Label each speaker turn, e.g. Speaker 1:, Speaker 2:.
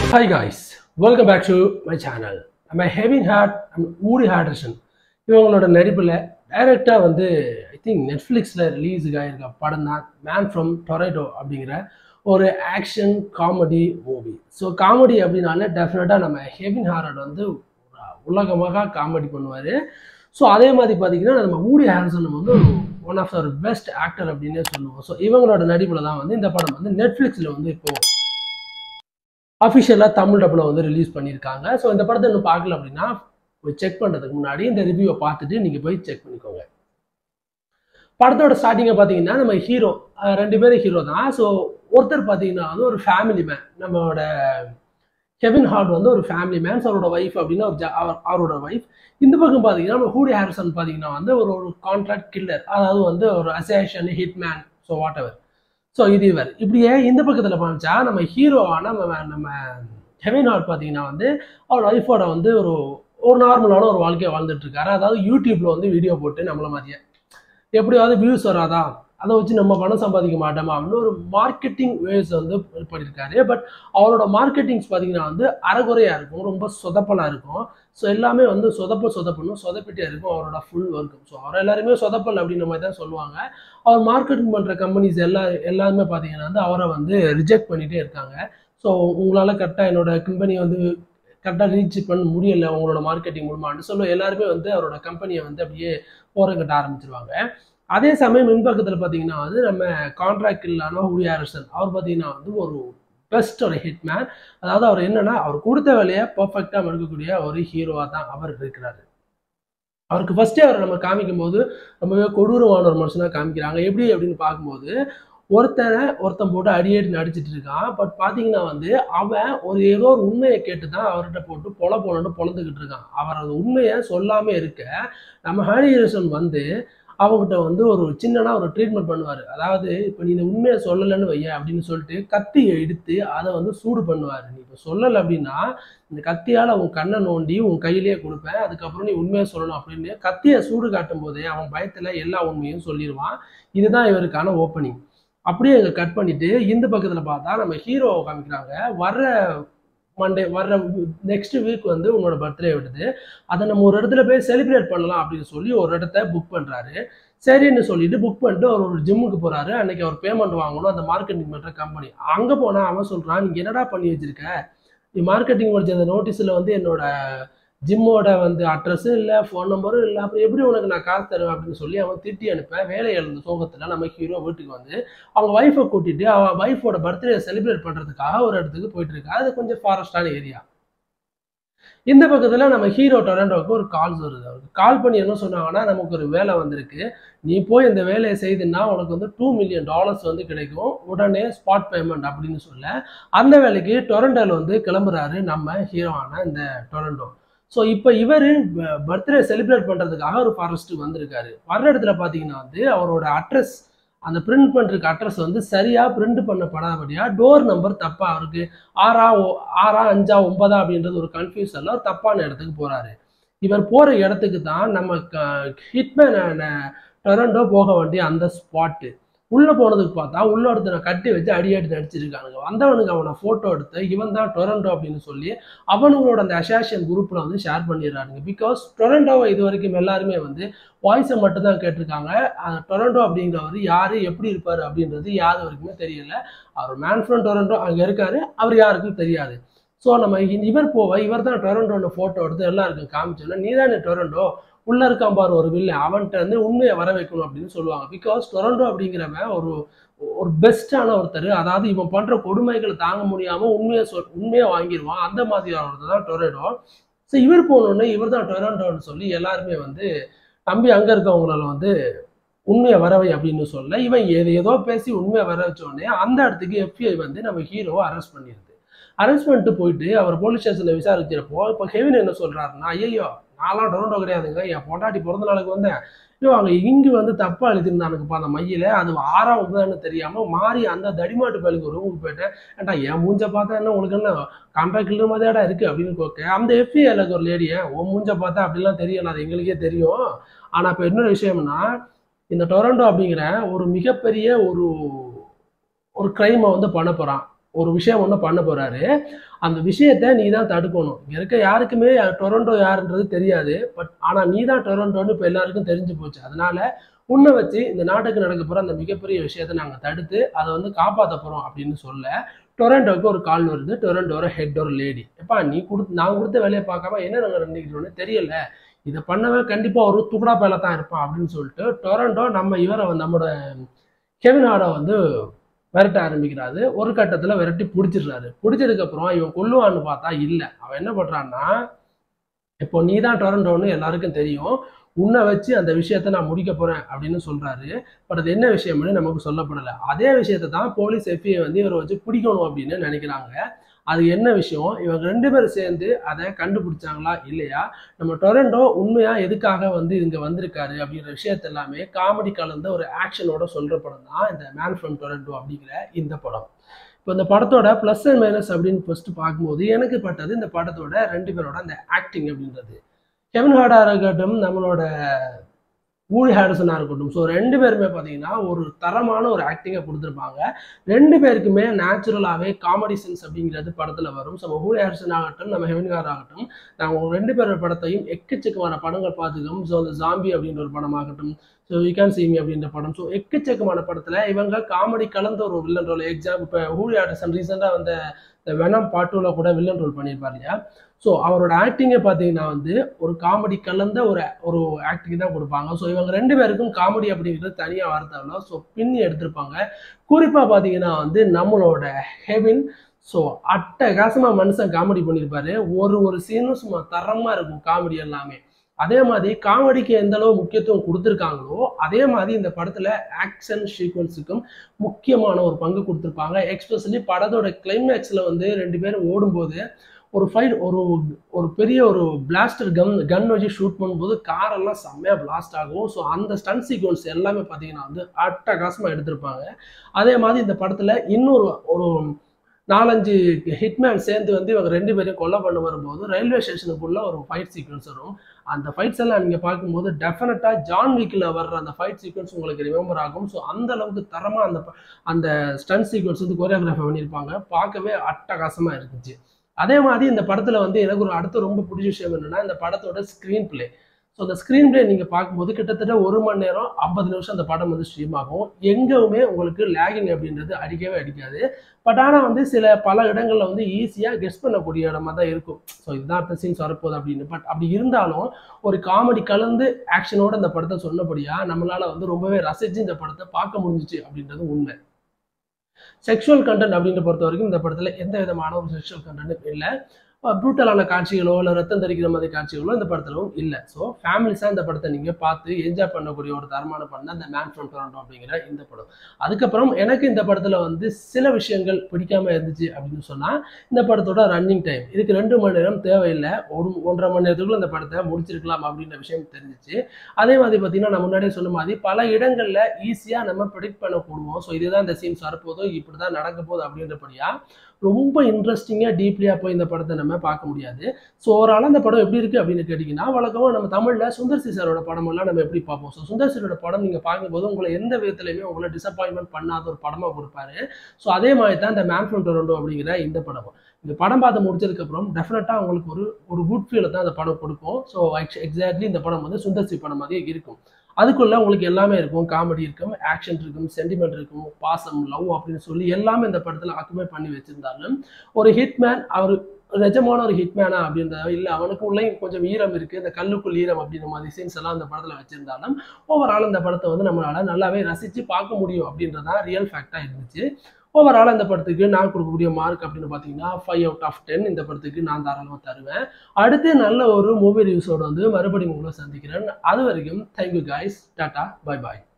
Speaker 1: Hi guys, welcome back to my channel. I'm a heavy heart, I'm ஊடி ஹார்டர்சன் இவங்களோட நடிப்பில் டைரக்டாக வந்து ஐ திங்க் நெட்ஃப்ளிக்ஸில் ரிலீஸுக்கு ஆயிருக்க படம் தான் மேன் ஃப்ரம் டொரேட்டோ அப்படிங்கிற ஒரு action comedy movie so comedy அப்படின்னாலே டெஃபினட்டாக நம்ம ஹெவின் ஹாரட் வந்து உலகமாக காமெடி பண்ணுவார் ஸோ அதே மாதிரி பார்த்தீங்கன்னா நம்ம ஊடி ஹாரிசன் வந்து one of our best actor அப்படின்னே சொல்லுவோம் ஸோ இவங்களோட நடிப்பில் தான் வந்து இந்த படம் வந்து நெட்ஃப்ளிக்ஸில் வந்து இப்போது அஃபிஷியலாக தமிழ் டப்பில் வந்து ரிலீஸ் பண்ணியிருக்காங்க ஸோ இந்த படத்தை இன்னும் பார்க்கல அப்படின்னா போய் செக் பண்ணுறதுக்கு முன்னாடி இந்த ரிவ்யூவை பார்த்துட்டு நீங்கள் போய் செக் பண்ணிக்கோங்க படத்தோட ஸ்டார்டிங்கை பார்த்தீங்கன்னா நம்ம ஹீரோ ரெண்டு பேரும் ஹீரோ தான் ஸோ ஒருத்தர் பார்த்தீங்கன்னா வந்து ஒரு ஃபேமிலி மேன் நம்மளோட கெவின் ஹார்ட் வந்து ஒரு ஃபேமிலி மேன் அவரோட ஒய்ஃப் அப்படின்னா ஒரு ஜா- அவர் அவரோட ஒய்ஃப் இந்த பக்கம் பார்த்தீங்கன்னா நம்ம ஹூடி ஹாரிசன் பார்த்தீங்கன்னா வந்து ஒரு ஒரு கான்ட்ராக்ட் கில்லர் அதாவது வந்து ஒரு assassin hitman so whatever so இது இவர் இப்படியே இந்த பக்கத்தில் பார்த்தா நம்ம ஹீரோவான நம்ம நம்ம கெவின் ஹார்ட் பார்த்தீங்கன்னா வந்து அவரோட ஒய்ஃபோட வந்து ஒரு ஒரு நார்மலான ஒரு வாழ்க்கையை வாழ்ந்துட்டு இருக்காரு அதாவது யூடியூப்ல வந்து வீடியோ போட்டு நம்மள மாதிரியே எப்படியாவது வியூஸ் வராதா அதை வச்சு நம்ம பணம் சம்பாதிக்க மாட்டோமா அப்படின்னு ஒரு மார்க்கெட்டிங் வேஸ் வந்து பண்ணியிருக்காரு பட் அவரோட மார்க்கெட்டிங்ஸ் பார்த்தீங்கன்னா வந்து அறகுறையா இருக்கும் ரொம்ப சொதப்பலா இருக்கும் ஸோ எல்லாமே வந்து சொதப்ப சொதப்பணும் சொதப்பிட்டே இருக்கும் அவரோட ஃபுல் ஒர்க்கும் ஸோ அவர் எல்லாருமே சொதப்பல் அப்படின்ற மாதிரி தான் சொல்லுவாங்க அவர் மார்க்கெட்டிங் பண்ணுற கம்பெனிஸ் எல்லா எல்லாருமே பார்த்தீங்கன்னா வந்து அவரை வந்து ரிஜெக்ட் பண்ணிட்டே இருக்காங்க ஸோ உங்களால் கரெக்டாக என்னோட கம்பெனி வந்து கரெக்டாக ரீச் பண்ண முடியல உங்களோட மார்க்கெட்டிங் மூலமான்னு சொல்ல எல்லாருமே வந்து அவரோட கம்பெனியை வந்து அப்படியே ஓரங்கட்ட ஆரம்பிச்சிருவாங்க அதே சமயம் மின்பக்கத்தில் பார்த்தீங்கன்னா வந்து நம்ம கான்ட்ராக்ட் இல்லாம ஹூடி ஹாரிசன் அவர் பார்த்தீங்கன்னா வந்து ஒரு பெஸ்ட் ஒரு ஹிட்மேன் அதாவது அவர் என்னன்னா அவர் கொடுத்த வேலையை பர்ஃபெக்டாக மறுக்கக்கூடிய ஒரு ஹீரோவாக தான் அவர் இருக்கிறாரு அவருக்கு ஃபர்ஸ்டே அவர் நம்ம காமிக்கும் போது ரொம்பவே கொடூரமான ஒரு மனுஷனாக காமிக்கிறாங்க எப்படி அப்படின்னு பார்க்கும்போது ஒருத்தனை ஒருத்தன் போட்டு அடியடி நடிச்சிட்டு இருக்கான் பட் பார்த்தீங்கன்னா வந்து அவன் ஒரு ஏதோ ஒரு உண்மையை கேட்டு தான் அவர்கிட்ட போட்டு பொல பொலன்னு பொழந்துக்கிட்டு இருக்கான் அவர் அந்த உண்மையை சொல்லாம இருக்க நம்ம ஹாரிஹரசன் வந்து அவங்ககிட்ட வந்து ஒரு சின்னனா ஒரு ட்ரீட்மெண்ட் பண்ணுவார் அதாவது இப்போ நீ இந்த உண்மையை சொல்லலைன்னு வைய அப்படின்னு சொல்லிட்டு கத்தியை எடுத்து அதை வந்து சூடு பண்ணுவார் நீ இப்போ சொல்லலை அப்படின்னா இந்த கத்தியால் உன் கண்ணை நோண்டி உன் கையிலேயே கொடுப்பேன் அதுக்கப்புறம் நீ உண்மையை சொல்லணும் அப்படின்னு கத்தியை சூடு காட்டும் போதே அவன் பயத்தில் எல்லா உண்மையும் சொல்லிடுவான் இதுதான் இவருக்கான ஓப்பனிங் அப்படியே இங்கே கட் பண்ணிட்டு இந்த பக்கத்தில் பார்த்தா நம்ம ஹீரோவை காமிக்கிறாங்க வர்ற மண்டே வர்ற நெக்ஸ்ட் வீக் வந்து உன்னோட பர்த்டே விடுது அதை நம்ம ஒரு இடத்துல போய் செலிப்ரேட் பண்ணலாம் அப்படின்னு சொல்லி ஒரு இடத்த புக் பண்ணுறாரு சரின்னு சொல்லிட்டு புக் பண்ணிட்டு அவர் ஒரு ஜிம்முக்கு போறாரு அன்னைக்கு அவர் பேமெண்ட் வாங்கணும் அந்த மார்க்கெட்டிங் பண்ற கம்பெனி அங்க போனா அவன் சொல்றான் நீங்க என்னடா பண்ணி வச்சிருக்க நீ மார்க்கெட்டிங் படிச்ச அந்த நோட்டீஸ்ல வந்து என்னோட ஜிம்மோட வந்து அட்ரஸும் இல்லை ஃபோன் நம்பரும் இல்லை அப்புறம் எப்படி உனக்கு நான் காசு தருவேன் அப்படின்னு சொல்லி அவன் திட்டி அனுப்ப வேலை இழந்த சோகத்தில் நம்ம ஹீரோ வீட்டுக்கு வந்து அவங்க ஒய்ஃபை கூட்டிட்டு அவன் ஒய்ஃபோட பர்த்டே செலிப்ரேட் பண்ணுறதுக்காக ஒரு இடத்துக்கு போயிட்டு இருக்கா அது கொஞ்சம் ஃபாரஸ்டான ஏரியா இந்த பக்கத்தில் நம்ம ஹீரோ டொரண்டோவுக்கு ஒரு கால்ஸ் வருது அவருக்கு கால் பண்ணி என்ன சொன்னாங்கன்னா நமக்கு ஒரு வேலை வந்திருக்கு நீ போய் இந்த வேலையை செய்துன்னா உனக்கு வந்து டூ மில்லியன் டாலர்ஸ் வந்து கிடைக்கும் உடனே ஸ்பாட் பேமெண்ட் அப்படின்னு சொல்ல அந்த வேலைக்கு டொரண்டோவில் வந்து கிளம்புறாரு நம்ம ஹீரோவான இந்த டொரண்டோ ஸோ இப்போ இவர் பர்த்டே செலிப்ரேட் பண்ணுறதுக்காக ஒரு ஃபாரஸ்ட்டுக்கு வந்திருக்காரு வர்ற இடத்துல பார்த்தீங்கன்னா வந்து அவரோட அட்ரஸ் அந்த பிரிண்ட் பண்ணுறதுக்கு அட்ரஸ் வந்து சரியாக பிரிண்ட் பண்ணப்படாதபடியா டோர் நம்பர் தப்பாக அவருக்கு ஆறா ஒ- ஆறா அஞ்சா ஒன்பதா அப்படின்றது ஒரு கன்ஃபியூஷனில் தப்பான இடத்துக்கு போகிறாரு இவர் போகிற இடத்துக்கு தான் நம்ம ஹிட்மேன் டொரண்டோ போக வேண்டிய அந்த ஸ்பாட்டு உள்ளே போனதுக்கு பார்த்தா உள்ள ஒருத்தனை கட்டி வச்சு அடி அடி நடிச்சிருக்கானுங்க வந்தவனுக்கு அவனை ஃபோட்டோ எடுத்து இவன் தான் டொரண்டோ அப்படின்னு சொல்லி அவனுங்களோட அந்த அசாஷியன் குரூப்பில் வந்து ஷேர் பண்ணிடுறானுங்க பிகாஸ் டொரண்டோவை இது வரைக்கும் எல்லாருமே வந்து வாய்ஸை மட்டும்தான் கேட்டிருக்காங்க அஹ் டொரண்டோ அப்படிங்கிறவர் யார் எப்படி இருப்பார் அப்படின்றது யாரு வரைக்குமே தெரியல அவர் மேன் ஃப்ரம் டொரண்டோ அங்கே இருக்காரு அவர் யாருக்கும் தெரியாது ஸோ நம்ம இ- இவர் போவ இவர் தான் டொரண்டோன்னு ஃபோட்டோ எடுத்து எல்லாருக்கும் காமிச்சோன்னா நீ தானே டொரண்டோ உள்ள இருக்கான் பாரு ஒரு வில்ல அவன்கிட்ட வந்து உண்மையை வர வைக்கணும் அப்படின்னு சொல்லுவாங்க பிகாஸ் டொரண்டோ அப்படிங்கிறவன் ஒரு ஒரு பெஸ்ட்டான ஒருத்தர் அதாவது இவன் பண்ற கொடுமைகளை தாங்க முடியாம உண்மையை சொல் உண்மையை வாங்கிடுவான் அந்த மாதிரியான ஒருத்தர் தான் டொரண்டோ ஸோ இவர் போனோடனே இவர் தான் டொரண்டோன்னு சொல்லி எல்லாருமே வந்து தம்பி அங்க இருக்கவங்களால வந்து உண்மையை வரவை அப்படின்னு சொல்ல இவன் ஏதோ ஏதோ பேசி உண்மையை வர வச்ச உடனே அந்த இடத்துக்கு எஃபிஐ வந்து நம்ம ஹீரோவை அரெஸ்ட் பண்ணிடுது அரெஸ்ட் பண்ணிட்டு போயிட்டு அவர் போலீஸ் ஸ்டேஷனில் விசாரிக்கிறப்போ இப்போ ஹெவின் என்ன சொல்றாருன்னா ஐயோ நான்லாம் டொரண்டோ கிடையாதுங்க என் பொண்டாட்டி பிறந்த நாளுக்கு வந்தேன் ஐயோ அங்கே இங்கு வந்து தப்பா எழுதிருந்தானுக்குப்பா அந்த மையில அது ஆறாம் ஒன்பதான்னு தெரியாம மாறி அந்த தடிமாட்டு பயலுக்கு ஒரு ரூமுக்கு போயிட்டேன் ஏன்டா என் மூஞ்ச பார்த்தா என்ன உங்களுக்கு என்ன கான்ட்ராக்ட் மாதிரியாடா இருக்கு அப்படின்னு கேட்க அந்த எஃப்ஐ ஒரு லேடியை உன் மூஞ்ச பார்த்தா அப்படிலாம் தெரியும் அது எங்களுக்கே தெரியும் ஆனா இப்போ இன்னொரு விஷயம்னா இந்த டொரண்டோ அப்படிங்கிற ஒரு மிகப்பெரிய ஒரு ஒரு கிரைமை வந்து பண்ண போகிறான் ஒரு விஷயம் ஒன்று பண்ண போறாரு அந்த விஷயத்த நீ தான் தடுக்கணும் இங்க இருக்க யாருக்குமே டொரண்டோ யாருன்றது தெரியாது பட் ஆனா நீ தான் டொரண்டோன்னு இப்போ எல்லாருக்கும் தெரிஞ்சு போச்சு அதனால உன்னை வச்சு இந்த நாட்டுக்கு நடக்க போற அந்த மிகப்பெரிய விஷயத்த நாங்கள் தடுத்து அதை வந்து காப்பாற்ற போறோம் அப்படின்னு சொல்ல டொரண்டோவுக்கு ஒரு கால் வருது டொரண்டோட ஹெட் ஒரு லேடி எப்பா நீ கொடுத்து நான் கொடுத்த வேலையை பார்க்காம என்ன நாங்கள் நினைக்கிறோன்னு தெரியல இதை பண்ணவே கண்டிப்பா ஒரு துகுடா பேல தான் இருப்பான் அப்படின்னு சொல்லிட்டு டொரண்டோ நம்ம இவரை வந்து நம்மளோட கெவின் ஹார்டை வந்து விரட்ட ஆரம்பிக்கிறாரு ஒரு கட்டத்துல விரட்டி பிடிச்சிடுறாரு பிடிச்சதுக்கு அப்புறம் இவன் கொல்லுவான்னு பார்த்தா இல்ல அவன் என்ன பண்றான்னா இப்போ நீ தான் டொரண்டோன்னு எல்லாருக்கும் தெரியும் உன்னை வச்சு அந்த விஷயத்த நான் முடிக்க போறேன் அப்படின்னு சொல்றாரு பட் அது என்ன விஷயம்னு நமக்கு சொல்லப்படலை அதே விஷயத்தை தான் போலீஸ் எஃப்ஐ வந்து இவரை வச்சு பிடிக்கணும் அப்படின்னு நினைக்கிறாங்க அது என்ன விஷயம் இவங்க ரெண்டு பேரும் சேர்ந்து அதை கண்டுபிடிச்சாங்களா இல்லையா நம்ம டொரண்டோ உண்மையா எதுக்காக வந்து இங்க வந்திருக்காரு அப்படிங்கிற விஷயத்த எல்லாமே காமெடி கலந்த ஒரு ஆக்ஷனோட சொல்ற படம் தான் இந்த மேன் ஃப்ரம் டொரண்டோ அப்படிங்கிற இந்த படம் இப்போ இந்த படத்தோட ப்ளஸ் அண்ட் மைனஸ் அப்படின்னு ஃபர்ஸ்ட் பார்க்கும்போது எனக்கு பட்டது இந்த படத்தோட ரெண்டு பேரோட அந்த ஆக்டிங் அப்படின்றது கெவின் ஹார்டா இருக்கட்டும் நம்மளோட ஊழி ஹாரிசனாக இருக்கட்டும் ஸோ ரெண்டு பேருமே பார்த்தீங்கன்னா ஒரு தரமான ஒரு ஆக்டிங்கை கொடுத்துருப்பாங்க ரெண்டு பேருக்குமே நேச்சுரலாகவே காமெடி சென்ஸ் அப்படிங்கிறது படத்தில் வரும் ஸோ நம்ம ஊழி ஹாரிசன் ஆகட்டும் நம்ம ஹெவின்கார் ஆகட்டும் நாங்கள் ரெண்டு பேரோட படத்தையும் எக்கச்சக்கமான படங்கள் பார்த்துக்கோம் ஸோ அந்த ஜாம்பி அப்படின்ற ஒரு படமாகட்டும் ஸோ யூ கேன் சீமி அப்படின்ற படம் ஸோ எக்கச்சக்கமான படத்தில் இவங்க காமெடி கலந்த ஒரு வில்லன் ரோல் எக்ஸாம் இப்போ ஊழி ஹாரிசன் ரீசெண்டாக வந்த இந்த வெனம் பாட்டூவில் கூட வில்லன் ரோல் பண்ணியிருப்பார் இல்லையா ஸோ அவரோட ஆக்டிங்கை பார்த்தீங்கன்னா வந்து ஒரு காமெடி கலந்த ஒரு ஒரு ஆக்டிங் தான் கொடுப்பாங்க ஸோ இவங்க ரெண்டு பேருக்கும் காமெடி அப்படிங்கிறது தனியாக வார்த்தை ஸோ பின்னி எடுத்திருப்பாங்க குறிப்பாக பார்த்தீங்கன்னா வந்து நம்மளோட ஹெவின் ஸோ அட்டகாசமாக மனுஷன் காமெடி பண்ணியிருப்பாரு ஒரு ஒரு சீனும் சும்மா தரமாக இருக்கும் காமெடி எல்லாமே அதே மாதிரி காமெடிக்கு எந்த அளவு முக்கியத்துவம் கொடுத்துருக்காங்களோ அதே மாதிரி இந்த படத்துல ஆக்ஷன் சீக்வன்ஸுக்கும் முக்கியமான ஒரு பங்கு கொடுத்துருப்பாங்க எக்ஸ்பெஷலி படத்தோட கிளைமேக்ஸ்ல வந்து ரெண்டு பேரும் ஓடும்போது ஒரு ஃபைட் ஒரு ஒரு பெரிய ஒரு பிளாஸ்டர் கன் கன் வச்சு ஷூட் பண்ணும்போது காரெல்லாம் செம்மையாக பிளாஸ்ட் ஆகும் ஸோ அந்த ஸ்டன் சீக்வன்ஸ் எல்லாமே பார்த்தீங்கன்னா வந்து அட்டகாசமாக எடுத்திருப்பாங்க அதே மாதிரி இந்த படத்தில் இன்னொரு ஒரு நாலஞ்சு ஹிட்மேன் சேர்ந்து வந்து இவங்க ரெண்டு பேரையும் கொலை பண்ண வரும்போது ரயில்வே ஸ்டேஷனுக்குள்ள ஒரு ஃபைட் சீக்வன்ஸ் வரும் அந்த ஃபைட்ஸ் எல்லாம் நீங்கள் பார்க்கும்போது டெஃபினட்டாக ஜான் வீக்கில் வர்ற அந்த ஃபைட் சீக்வன்ஸ் உங்களுக்கு ரிமெம்பர் ஆகும் ஸோ அந்த அளவுக்கு தரமாக அந்த அந்த ஸ்டன் சீக்வன்ஸ் வந்து கோரியோகிராஃபி பண்ணியிருப்பாங்க பார்க்கவே அட்டகாசமாக இருந்துச்சு அதே மாதிரி இந்த படத்தில் வந்து எனக்கு ஒரு அடுத்த ரொம்ப பிடிச்ச விஷயம் என்னன்னா இந்த படத்தோட ஸ்க்ரீன் பிளே ஸோ அந்த ஸ்க்ரீன் பிளே நீங்கள் பார்க்கும்போது கிட்டத்தட்ட ஒரு மணி நேரம் ஐம்பது நிமிஷம் அந்த படம் வந்து ஸ்ட்ரீம் ஆகும் எங்கேயுமே உங்களுக்கு லேகிங் அப்படின்றது அடிக்கவே அடிக்காது பட் ஆனால் வந்து சில பல இடங்களில் வந்து ஈஸியாக கெஸ் பண்ணக்கூடிய இடமா தான் இருக்கும் ஸோ இதுதான் அடுத்த சீன்ஸ் வரப்போகுது அப்படின்னு பட் அப்படி இருந்தாலும் ஒரு காமெடி கலந்து ஆக்ஷனோட இந்த படத்தை சொன்னபடியாக நம்மளால் வந்து ரொம்பவே ரசித்து இந்த படத்தை பார்க்க முடிஞ்சிச்சு அப்படின்றது உண்மை செக்ஷுவல் கண்டென்ட் அப்படின்ற பொறுத்த வரைக்கும் இந்த படத்தில் எந்த விதமான ஒரு செக்ஷுவல் கண்டென்ட்டும் இல்லை ப்ரூட்டலான காட்சிகளோ இல்லை ரத்தம் தெரிக்கிற மாதிரி காட்சிகளோ இந்த படத்திலும் இல்லை ஸோ ஃபேமிலிஸாக இந்த படத்தை நீங்கள் பார்த்து என்ஜாய் பண்ணக்கூடிய ஒரு தரமான படம் தான் இந்த மேன் ஃப்ரம் டொரண்டோ அப்படிங்கிற இந்த படம் அதுக்கப்புறம் எனக்கு இந்த படத்தில் வந்து சில விஷயங்கள் பிடிக்காம இருந்துச்சு அப்படின்னு சொன்னால் இந்த படத்தோட ரன்னிங் டைம் இதுக்கு ரெண்டு மணி நேரம் தேவையில்லை ஒரு ஒன்றரை மணி நேரத்துக்குள்ள இந்த படத்தை முடிச்சிருக்கலாம் அப்படின்ற விஷயம் தெரிஞ்சிச்சு அதே மாதிரி பார்த்தீங்கன்னா நான் முன்னாடியே சொன்ன மாதிரி பல இடங்களில் ஈஸியாக நம்ம ப்ரிடிக்ட் பண்ண கூடுவோம் ஸோ இதுதான் இந்த சீன்ஸ் வரப்போதோ இப்படி தான் நடக்க போகுது அப்படின்றபடியா ரொம்ப இன்ட்ரெஸ்டிங்காக டீப்லியாக போய் இந்த படத்தை நம்ம பார்க்க முடியாது ஸோ ஓவராலாக அந்த படம் எப்படி இருக்குது அப்படின்னு கேட்டிங்கன்னா வழக்கமாக நம்ம தமிழில் சுந்தர் சி சாரோட படமெல்லாம் நம்ம எப்படி பார்ப்போம் ஸோ சுந்தர் சிரோட படம் நீங்கள் பார்க்கும்போது உங்களை எந்த விதத்துலையுமே உங்களை டிசப்பாயின்மெண்ட் பண்ணாத ஒரு படமாக கொடுப்பாரு ஸோ அதே மாதிரி தான் இந்த மேன் ஃப்ரம் டொரண்டோ அப்படிங்கிற இந்த படம் இந்த படம் பார்த்து முடிச்சதுக்கப்புறம் டெஃபினட்டாக உங்களுக்கு ஒரு ஒரு குட் ஃபீலை தான் அந்த படம் கொடுக்கும் ஸோ எக்ஸாக்ட்லி இந்த படம் வந்து சுந்தர் சி படம் மாதிரி இருக்கும் அதுக்குள்ள உங்களுக்கு எல்லாமே இருக்கும் காமெடி இருக்கும் ஆக்ஷன் இருக்கும் சென்டிமெண்ட் இருக்கும் பாசம் லவ் அப்படின்னு சொல்லி எல்லாமே இந்த படத்தில் ஆக்குமே பண்ணி வச்சிருந்தாலும் ஒரு ஹிட்மேன் அவர் நிஜமான ஒரு ஹிட்மேனா அப்படின்ற இல்லை அவனுக்கு உள்ளேயும் கொஞ்சம் ஈரம் இருக்கு இந்த கல்லுக்குள் ஈரம் அப்படின்ற மாதிரி சீன்ஸ் எல்லாம் அந்த படத்தில் வச்சிருந்தாலும் ஓவரால் இந்த படத்தை வந்து நம்மளால நல்லாவே ரசித்து பார்க்க முடியும் அப்படின்றதான் ரியல் ஃபேக்டாக இருந்துச்சு ஓவரால் இந்த படத்துக்கு நான் கொடுக்கக்கூடிய மார்க் அப்படின்னு பார்த்தீங்கன்னா ஃபைவ் அவுட் ஆஃப் டென் இந்த படத்துக்கு நான் தாராளமாக தருவேன் அடுத்து நல்ல ஒரு மூவி ரிவ்யூஸோட வந்து மறுபடியும் உங்களை சந்திக்கிறேன் அது வரைக்கும் தேங்க்யூ கைஸ் டாட்டா பை பாய்